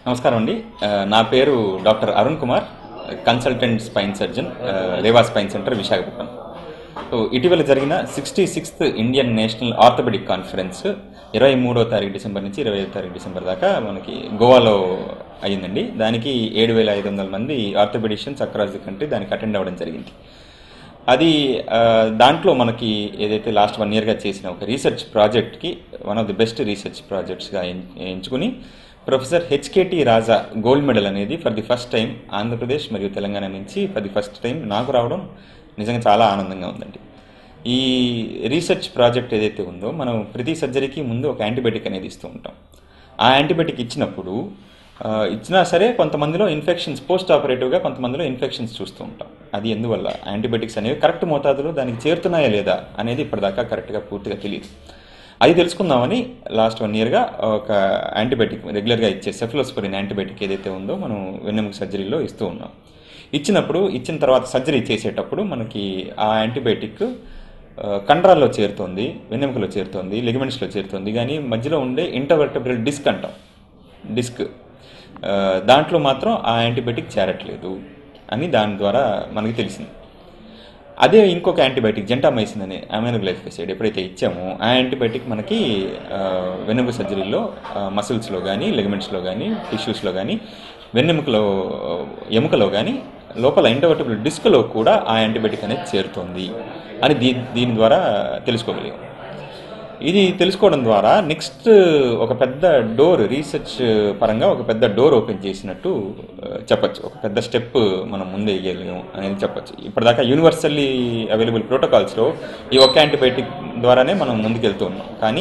నమస్కారం అండి ఆ, నా పేరు doctor Arun Kumar consultant spine surgeon ఆ, Reva spine centre Visakhapatnam so ఇటీవల జరిగిన sixty sixth Indian national orthopaedic conference ఇరవై మూడో తారీఖు డిసెంబర్ నుంచి ఇరవై ఐదో తారీఖు డిసెంబర్ దాకా మనకి గోవాలో అయ్యిందండి దానికి ఏడు వేల ఐదు వందల మంది ఆర్థోపెడిషియన్స్ అక్రాస్ ది కంట్రీ దానికి అటెండ్ అవ్వడం జరిగింది అది ఆ, దాంట్లో మనకి ఏదైతే లాస్ట్ వన్ ఇయర్గా చేసిన ఒక రీసెర్చ్ ప్రాజెక్ట్కి one of the best research ప్రాజెక్ట్స్గా ఎంచుకుని professor HKT Raja gold medal అనేది for the first time Andhra Pradesh మరియు తెలంగాణ నుంచి ఫర్ ది ఫస్ట్ టైం నాకు రావడం నిజంగా చాలా ఆనందంగా ఉందండి ఈ రీసెర్చ్ ప్రాజెక్ట్ ఏదైతే ఉందో మనం ప్రతి సర్జరీకి ముందు ఒక యాంటీబయాటిక్ అనేది ఇస్తూ ఉంటాం ఆ యాంటీబయాటిక్ ఇచ్చినప్పుడు ఆ, ఇచ్చినా సరే కొంతమందిలో ఇన్ఫెక్షన్స్ పోస్ట్ ఆపరేటివ్గా కొంతమందిలో ఇన్ఫెక్షన్స్ చూస్తూ ఉంటాం అది ఎందువల్ల యాంటీబయాటిక్స్ అనేవి కరెక్ట్ మోతాదులో దానికి చేరుతున్నాయా లేదా అనేది ఇప్పటిదాకా కరెక్ట్గా పూర్తిగా తెలియదు అది తెలుసుకుందామని లాస్ట్ వన్ ఇయర్గా ఒక యాంటీబయాటిక్ రెగ్యులర్గా ఇచ్చే సెఫ్లోస్పొరిన్ యాంటీబయాటిక్ ఏదైతే ఉందో మనం వెన్నెముక సర్జరీలో ఇస్తూ ఉన్నాం ఇచ్చినప్పుడు ఇచ్చిన తర్వాత సర్జరీ చేసేటప్పుడు మనకి ఆ యాంటీబయాటిక్ ఆ, కండరాల్లో చేరుతోంది వెన్నెముకలో చేరుతోంది లిగమెంట్స్లో చేరుతోంది కానీ మధ్యలో ఉండే ఇంటర్వర్టబ్రల్ డిస్క్ అంటాం డిస్క్ ఆ, దాంట్లో మాత్రం ఆ యాంటీబయాటిక్ చేరట్లేదు అని దాని ద్వారా మనకి తెలిసింది అదే ఇంకొక యాంటీబయాటిక్ జెంటామైసిన్ అనే అమైనోగ్లైఫోసైడ్ ఎప్పుడైతే ఇచ్చామో ఆ యాంటీబయాటిక్ మనకి ఆ, వెన్నెముక సర్జరీలో మసిల్స్లో కానీ లిగమెంట్స్లో కానీ టిష్యూస్లో కానీ వెన్నెముకలో ఎముకలో కానీ లోపల ఇంటర్వర్టబుల్ డిస్క్లో కూడా ఆ యాంటీబయాటిక్ అనేది చేరుతోంది అని దీ దీని ద్వారా తెలుసుకోగలిగాం ఇది తెలుసుకోవడం ద్వారా నెక్స్ట్ ఒక పెద్ద డోర్ రీసెర్చ్ పరంగా ఒక పెద్ద డోర్ ఓపెన్ చేసినట్టు ఆ, చెప్పొచ్చు ఒక పెద్ద స్టెప్ మనం ముందే వేయగలిగాం అనేది చెప్పొచ్చు ఇప్పటిదాకా యూనివర్సల్లీ అవైలబుల్ ప్రోటోకాల్స్లో ఈ ఒక్క యాంటీబయాటిక్ ద్వారానే మనం ముందుకెళ్తూ ఉన్నాం కానీ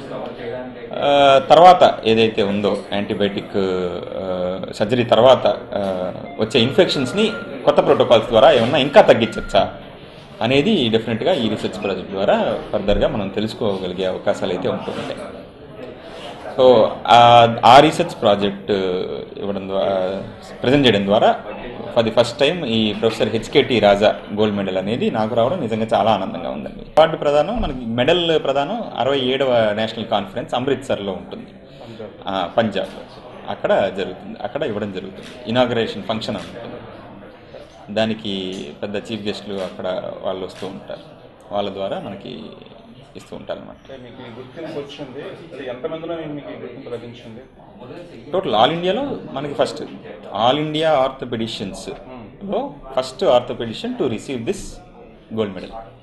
ఆ, తర్వాత ఏదైతే ఉందో యాంటీబయాటిక్ సర్జరీ తర్వాత ఆ, వచ్చే ఇన్ఫెక్షన్స్ని కొత్త ప్రోటోకాల్స్ ద్వారా ఏమన్నా ఇంకా తగ్గించచ్చా అనేది డెఫినెట్గా ఈ రీసెర్చ్ ప్రాజెక్ట్ ద్వారా ఫర్దర్గా మనం తెలుసుకోగలిగే అవకాశాలు అయితే ఉంటుంటాయి సో ఆ- ఆ రీసెర్చ్ ప్రాజెక్ట్ ఇవ్వడం ద్వారా ప్రజెంట్ చేయడం ద్వారా ఫర్ ది ఫస్ట్ టైం ఈ professor HKT Raja gold medal అనేది నాకు రావడం నిజంగా చాలా ఆనందంగా ఉందండి అవార్డు ప్రదానం మనకి మెడల్ ప్రదానం అరవై ఏడవ నేషనల్ కాన్ఫరెన్స్ అమృత్సర్లో ఉంటుంది ఆ, పంజాబ్లో అక్కడ జరుగుతుంది అక్కడ ఇవ్వడం జరుగుతుంది ఇనాగరేషన్ ఫంక్షన్ అని ఉంటుంది దానికి పెద్ద చీఫ్ గెస్ట్లు అక్కడ వాళ్ళు వస్తూ ఉంటారు వాళ్ళ ద్వారా మనకి ఇస్తూ ఉంటారు అనమాట అంటే మీకు ఈ గుర్తింపు వచ్చింది అది ఎంతమందిలో మీకు ఈ గుర్తింపు లభించింది టోటల్ ఆల్ ఇండియాలో మనకి ఫస్ట్ ఆల్ ఇండియా ఆర్థోపెడిషియన్స్ లో first orthopaedician to receive this gold medal